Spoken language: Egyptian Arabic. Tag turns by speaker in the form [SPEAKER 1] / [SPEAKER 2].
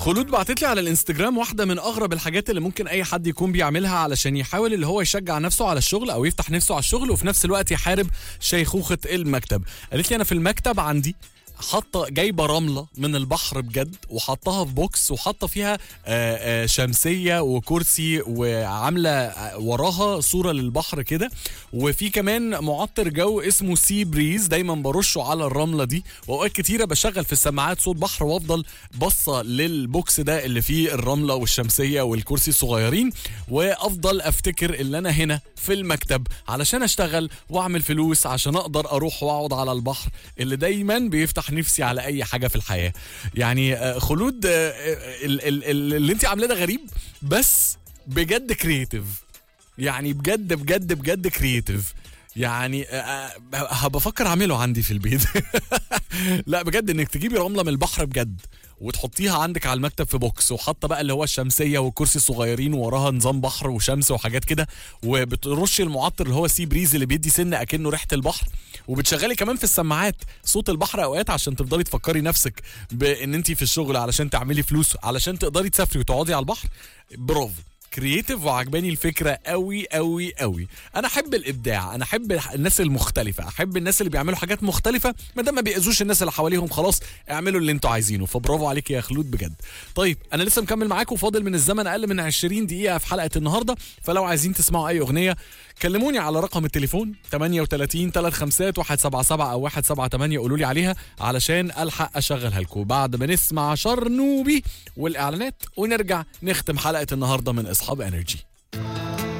[SPEAKER 1] خلود بعتت لي على الانستجرام واحده من اغرب الحاجات اللي ممكن اي حد يكون بيعملها علشان يحاول اللي هو يشجع نفسه على الشغل او يفتح نفسه على الشغل وفي نفس الوقت يحارب شيخوخه المكتب قالت لي انا في المكتب عندي حاطه جايبه رمله من البحر بجد وحطها في بوكس وحاطه فيها آه، آه، شمسيه وكرسي وعامله آه، وراها صوره للبحر كده وفي كمان معطر جو اسمه سي بريز دايما برشه على الرمله دي واوقات كتيره بشغل في السماعات صوت بحر وافضل بصه للبوكس ده اللي فيه الرمله والشمسيه والكرسي الصغيرين وافضل افتكر ان انا هنا في المكتب علشان اشتغل واعمل فلوس عشان اقدر اروح واقعد على البحر اللي دايما بيفتح نفسي على اي حاجه في الحياه يعني آه، خلود آه، آه، ال- ال- ال- اللي انت عاملاه ده غريب بس بجد كرييتيف يعني بجد بجد بجد كرييتيف يعني آه، آه، هبفكر اعمله عندي في البيت لا بجد انك تجيبي رمله من البحر بجد وتحطيها عندك على المكتب في بوكس وحاطه بقى اللي هو الشمسيه والكرسي الصغيرين ووراها نظام بحر وشمس وحاجات كده وبترشي المعطر اللي هو سي بريز اللي بيدي سن اكنه ريحه البحر وبتشغلي كمان في السماعات صوت البحر اوقات عشان تفضلي تفكري نفسك بان انت في الشغل علشان تعملي فلوس علشان تقدري تسافري وتقعدي على البحر برافو كرييتيف وعجباني الفكره قوي قوي قوي انا احب الابداع انا احب الناس المختلفه احب الناس اللي بيعملوا حاجات مختلفه ما دام ما بيأذوش الناس اللي حواليهم خلاص اعملوا اللي انتوا عايزينه فبرافو عليك يا خلود بجد طيب انا لسه مكمل معاكم فاضل من الزمن اقل من 20 دقيقه في حلقه النهارده فلو عايزين تسمعوا اي اغنيه كلموني على رقم التليفون 38 357 177 او 178 قولوا لي عليها علشان الحق اشغلها لكم بعد ما نسمع شرنوبي والاعلانات ونرجع نختم حلقه النهارده من اصحاب انرجي